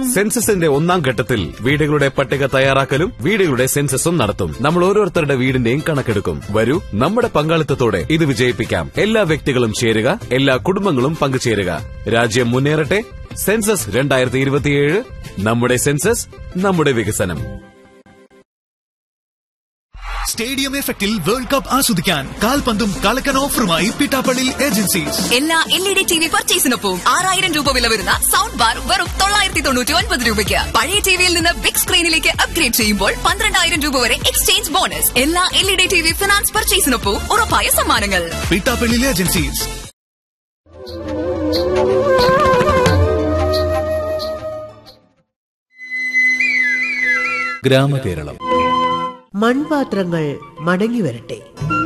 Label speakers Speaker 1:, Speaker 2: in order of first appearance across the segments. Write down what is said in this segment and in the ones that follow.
Speaker 1: സെൻസസിന്റെ ഒന്നാം ഘട്ടത്തിൽ വീടുകളുടെ പട്ടിക തയ്യാറാക്കലും വീടുകളുടെ സെൻസസും നടത്തും നമ്മൾ ഓരോരുത്തരുടെ വീടിന്റെയും കണക്കെടുക്കും വരൂ നമ്മുടെ പങ്കാളിത്തത്തോടെ ഇത് വിജയിപ്പിക്കാം എല്ലാ വ്യക്തികളും ചേരുക എല്ലാ കുടുംബങ്ങളും പങ്കുചേരുക രാജ്യം മുന്നേറട്ടെ സെൻസസ് രണ്ടായിരത്തി ഇരുപത്തിയേഴ് നമ്മുടെ സെൻസസ് നമ്മുടെ വികസനം
Speaker 2: സ്റ്റേഡിയം എഫക്റ്റിൽ വേൾഡ് കപ്പ് ആസ്വദിക്കാൻ കാൽപന്തും കളക്കൻ ഓഫറുമായി പിട്ടാപ്പള്ളി ഏജൻസീസ്
Speaker 3: എല്ലാ L E D T V പർച്ചേസിനൊപ്പം ആറായിരം രൂപ വില വരുന്ന സൗണ്ട് ബാർ വെറും തൊള്ളായിരത്തി തൊണ്ണൂറ്റി ഒൻപത് രൂപയ്ക്ക് പഴയ ടിവിയിൽ നിന്ന് ബിഗ് സ്ക്രീനിലേക്ക് അപ്ഗ്രേഡ് ചെയ്യുമ്പോൾ പന്ത്രണ്ടായിരം രൂപ വരെ എക്സ്ചേഞ്ച് ബോണസ് എല്ലാ L E D T V finance പർച്ചേസിനൊപ്പം ഉറപ്പായ സമ്മാനങ്ങൾ
Speaker 2: പിട്ടാപ്പള്ളി ഏജൻസീസ്
Speaker 4: ഗ്രാമകേരളം
Speaker 5: മൺപാത്രങ്ങൾ മടങ്ങി വരട്ടെ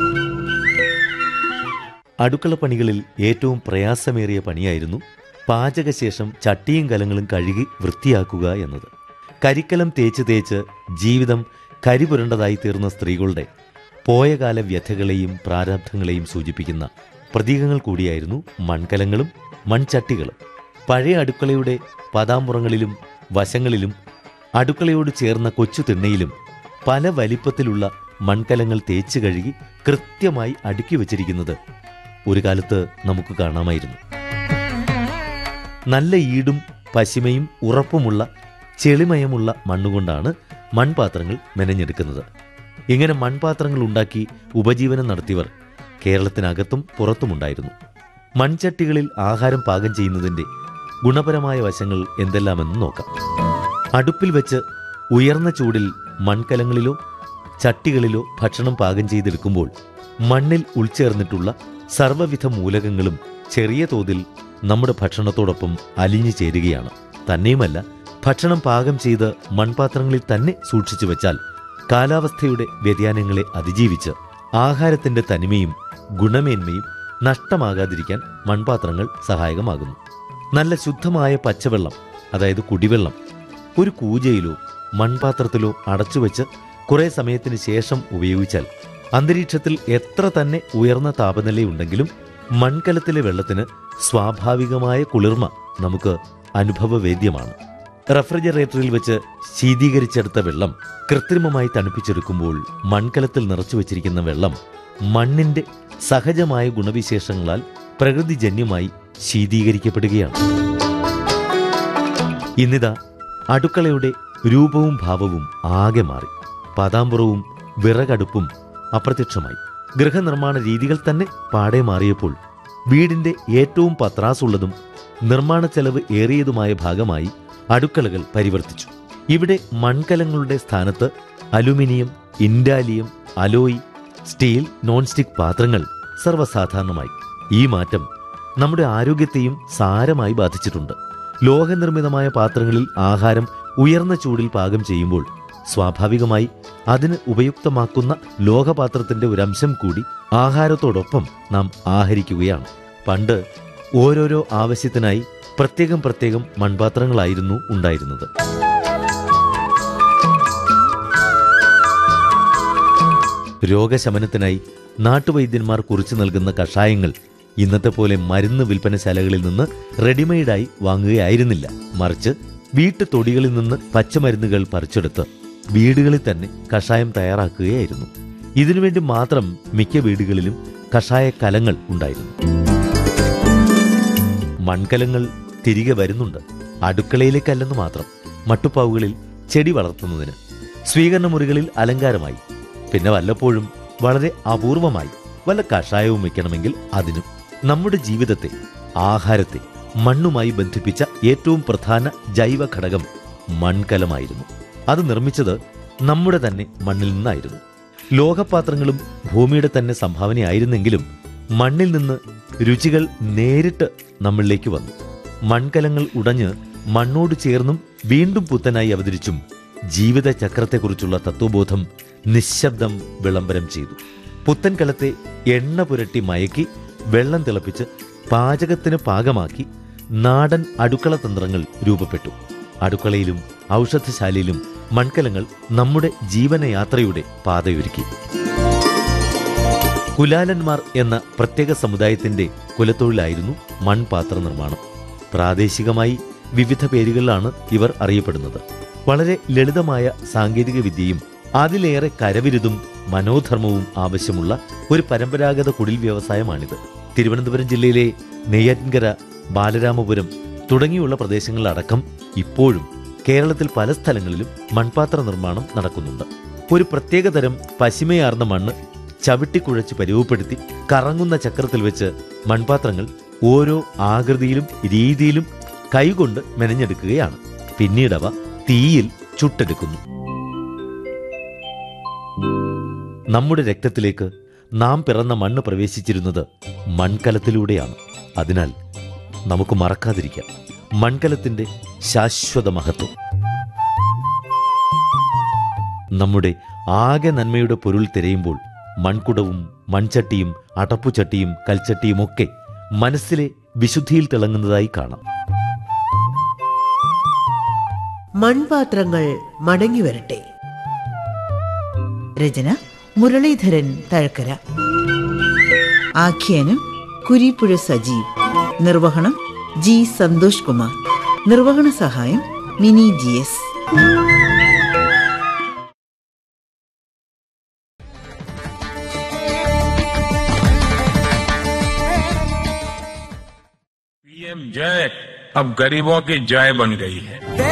Speaker 6: അടുക്കളപ്പണികളിൽ ഏറ്റവും പ്രയാസമേറിയ പണിയായിരുന്നു പാചകശേഷം ചട്ടിയും കലങ്ങളും കഴുകി വൃത്തിയാക്കുക എന്നത് കരിക്കലം തേച്ച് തേച്ച് ജീവിതം കരിപുരണ്ടതായി തീർന്ന സ്ത്രീകളുടെ പോയകാല വ്യഥകളെയും പ്രാരാബ്ധങ്ങളെയും സൂചിപ്പിക്കുന്ന പ്രതീകങ്ങൾ കൂടിയായിരുന്നു മൺകലങ്ങളും മൺചട്ടികളും പഴയ അടുക്കളയുടെ പതാമ്പുറങ്ങളിലും വശങ്ങളിലും അടുക്കളയോട് ചേർന്ന കൊച്ചു തിണ്ണയിലും പല വലിപ്പത്തിലുള്ള മൺകലങ്ങൾ തേച്ച് കഴുകി കൃത്യമായി അടുക്കി വച്ചിരിക്കുന്നത് ഒരു കാലത്ത് നമുക്ക് കാണാമായിരുന്നു നല്ല ഈടും പശിമയും ഉറപ്പുമുള്ള ചെളിമയമുള്ള മണ്ണുകൊണ്ടാണ് മൺപാത്രങ്ങൾ മെനഞ്ഞെടുക്കുന്നത് ഇങ്ങനെ മൺപാത്രങ്ങൾ ഉണ്ടാക്കി ഉപജീവനം നടത്തിയവർ കേരളത്തിനകത്തും പുറത്തുമുണ്ടായിരുന്നു മൺചട്ടികളിൽ ആഹാരം പാകം ചെയ്യുന്നതിന്റെ ഗുണപരമായ വശങ്ങൾ എന്തെല്ലാമെന്ന് നോക്കാം അടുപ്പിൽ വെച്ച് ഉയർന്ന ചൂടിൽ മൺകലങ്ങളിലോ ചട്ടികളിലോ ഭക്ഷണം പാകം ചെയ്തെടുക്കുമ്പോൾ മണ്ണിൽ ഉൾച്ചേർന്നിട്ടുള്ള സർവ്വവിധ മൂലകങ്ങളും ചെറിയ തോതിൽ നമ്മുടെ ഭക്ഷണത്തോടൊപ്പം അലിഞ്ഞു ചേരുകയാണ് തന്നെയുമല്ല ഭക്ഷണം പാകം ചെയ്ത് മൺപാത്രങ്ങളിൽ തന്നെ സൂക്ഷിച്ചു വെച്ചാൽ കാലാവസ്ഥയുടെ വ്യതിയാനങ്ങളെ അതിജീവിച്ച് ആഹാരത്തിന്റെ തനിമയും ഗുണമേന്മയും നഷ്ടമാകാതിരിക്കാൻ മൺപാത്രങ്ങൾ സഹായകമാകുന്നു നല്ല ശുദ്ധമായ പച്ചവെള്ളം അതായത് കുടിവെള്ളം ഒരു കൂജയിലോ മൺപാത്രത്തിലോ അടച്ചുവെച്ച് കുറെ സമയത്തിന് ശേഷം ഉപയോഗിച്ചാൽ അന്തരീക്ഷത്തിൽ എത്ര തന്നെ ഉയർന്ന താപനിലയുണ്ടെങ്കിലും മൺകലത്തിലെ വെള്ളത്തിന് സ്വാഭാവികമായ കുളിർമ നമുക്ക് അനുഭവവേദ്യമാണ് റെഫ്രിജറേറ്ററിൽ വെച്ച് ശീതീകരിച്ചെടുത്ത വെള്ളം കൃത്രിമമായി തണുപ്പിച്ചെടുക്കുമ്പോൾ മൺകലത്തിൽ നിറച്ചു വച്ചിരിക്കുന്ന വെള്ളം മണ്ണിന്റെ സഹജമായ ഗുണവിശേഷങ്ങളാൽ പ്രകൃതിജന്യമായി ശീതീകരിക്കപ്പെടുകയാണ് ഇന്നിതാ അടുക്കളയുടെ രൂപവും ഭാവവും ആകെ മാറി പതാമ്പുറവും വിറകടുപ്പും അപ്രത്യക്ഷമായി ഗൃഹനിർമ്മാണ രീതികൾ തന്നെ പാടെ മാറിയപ്പോൾ വീടിന്റെ ഏറ്റവും പത്രാസുള്ളതും നിർമ്മാണ ചെലവ് ഏറിയതുമായ ഭാഗമായി അടുക്കളകൾ പരിവർത്തിച്ചു ഇവിടെ മൺകലങ്ങളുടെ സ്ഥാനത്ത് aluminium Indalium alloy steel non stick പാത്രങ്ങൾ സർവ്വസാധാരണമായി ഈ മാറ്റം നമ്മുടെ ആരോഗ്യത്തെയും സാരമായി ബാധിച്ചിട്ടുണ്ട് ലോഹനിർമ്മിതമായ പാത്രങ്ങളിൽ ആഹാരം ഉയർന്ന ചൂടിൽ പാകം ചെയ്യുമ്പോൾ സ്വാഭാവികമായി അതിന് ഉപയുക്തമാക്കുന്ന ലോഹപാത്രത്തിന്റെ ഒരു അംശം കൂടി ആഹാരത്തോടൊപ്പം നാം ആഹരിക്കുകയാണ് പണ്ട് ഓരോരോ ആവശ്യത്തിനായി പ്രത്യേകം പ്രത്യേകം മൺപാത്രങ്ങളായിരുന്നു ഉണ്ടായിരുന്നത് രോഗശമനത്തിനായി നാട്ടുവൈദ്യന്മാർ കുറിച്ചു നൽകുന്ന കഷായങ്ങൾ ഇന്നത്തെ പോലെ മരുന്ന് വിൽപ്പനശാലകളിൽ നിന്ന് റെഡിമെയ്ഡായി വാങ്ങുകയായിരുന്നില്ല മറിച്ച് വീട്ടുതൊടികളിൽ നിന്ന് പച്ചമരുന്നുകൾ പറിച്ചെടുത്ത് വീടുകളിൽ തന്നെ കഷായം തയ്യാറാക്കുകയായിരുന്നു ഇതിനുവേണ്ടി മാത്രം മിക്ക വീടുകളിലും കഷായ കലങ്ങൾ ഉണ്ടായിരുന്നു മൺകലങ്ങൾ തിരികെ വരുന്നുണ്ട് അടുക്കളയിലേക്കല്ലെന്ന് മാത്രം മട്ടുപ്പാവുകളിൽ ചെടി വളർത്തുന്നതിന് സ്വീകരണ മുറികളിൽ അലങ്കാരമായി പിന്നെ വല്ലപ്പോഴും വളരെ അപൂർവമായി വല്ല കഷായവും വെക്കണമെങ്കിൽ അതിനും നമ്മുടെ ജീവിതത്തെ ആഹാരത്തെ മണ്ണുമായി ബന്ധിപ്പിച്ച ഏറ്റവും പ്രധാന ജൈവ ഘടകം മൺകലമായിരുന്നു അത് നിർമ്മിച്ചത് നമ്മുടെ തന്നെ മണ്ണിൽ നിന്നായിരുന്നു ലോഹപാത്രങ്ങളും ഭൂമിയുടെ തന്നെ സംഭാവനയായിരുന്നെങ്കിലും മണ്ണിൽ നിന്ന് രുചികൾ നേരിട്ട് നമ്മളിലേക്ക് വന്നു മൺകലങ്ങൾ ഉടഞ്ഞ് മണ്ണോട് ചേർന്നും വീണ്ടും പുത്തനായി അവതരിച്ചും ജീവിത ചക്രത്തെക്കുറിച്ചുള്ള തത്വബോധം നിശബ്ദം വിളംബരം ചെയ്തു പുത്തൻ കലത്തെ എണ്ണ പുരട്ടി മയക്കി വെള്ളം തിളപ്പിച്ച് പാചകത്തിന് പാകമാക്കി നാടൻ അടുക്കള തന്ത്രങ്ങൾ രൂപപ്പെട്ടു അടുക്കളയിലും ഔഷധശാലയിലും മൺകലങ്ങൾ നമ്മുടെ ജീവനയാത്രയുടെ പാതയൊരുക്കി കുലാലന്മാർ എന്ന പ്രത്യേക സമുദായത്തിന്റെ കുലത്തൊഴിലായിരുന്നു മൺപാത്ര നിർമ്മാണം പ്രാദേശികമായി വിവിധ പേരുകളിലാണ് ഇവർ അറിയപ്പെടുന്നത് വളരെ ലളിതമായ സാങ്കേതിക വിദ്യയും അതിലേറെ കരവിരുതും മനോധർമ്മവും ആവശ്യമുള്ള ഒരു പരമ്പരാഗത കുടിൽ വ്യവസായമാണിത് തിരുവനന്തപുരം ജില്ലയിലെ നെയ്യാറ്റിൻകര ബാലരാമപുരം തുടങ്ങിയുള്ള പ്രദേശങ്ങളിലടക്കം ഇപ്പോഴും കേരളത്തിൽ പല സ്ഥലങ്ങളിലും മൺപാത്ര നിർമ്മാണം നടക്കുന്നുണ്ട് ഒരു പ്രത്യേകതരം പശിമയാർന്ന മണ്ണ് ചവിട്ടിക്കുഴച്ച് പരുവപ്പെടുത്തി കറങ്ങുന്ന ചക്രത്തിൽ വെച്ച് മൺപാത്രങ്ങൾ ഓരോ ആകൃതിയിലും രീതിയിലും കൈകൊണ്ട് മെനഞ്ഞെടുക്കുകയാണ് പിന്നീടവ തീയിൽ ചുട്ടെടുക്കുന്നു നമ്മുടെ രക്തത്തിലേക്ക് നാം പിറന്ന മണ്ണ് പ്രവേശിച്ചിരുന്നത് മൺകലത്തിലൂടെയാണ് അതിനാൽ നമുക്ക് മറക്കാതിരിക്കാം മൺകലത്തിന്റെ ശാശ്വത മഹത്വം നമ്മുടെ ആകെ നന്മയുടെ പൊരുൾ തിരയുമ്പോൾ മൺകുടവും മൺചട്ടിയും അടപ്പുചട്ടിയും കൽച്ചട്ടിയും ഒക്കെ മനസ്സിലെ വിശുദ്ധിയിൽ തിളങ്ങുന്നതായി കാണാം
Speaker 5: മൺപാത്രങ്ങൾ മടങ്ങി വരട്ടെ
Speaker 4: രചന മുരളീധരൻ തഴക്കര ആഖ്യാനം കുരിപ്പുഴ സജീവ് നിർവഹണം ജി സന്തോഷ് കുമാർ നിർവഹണ സഹായം മിനി ജി എസ്
Speaker 7: पीएम जय अब गरीबों की जय बन गई है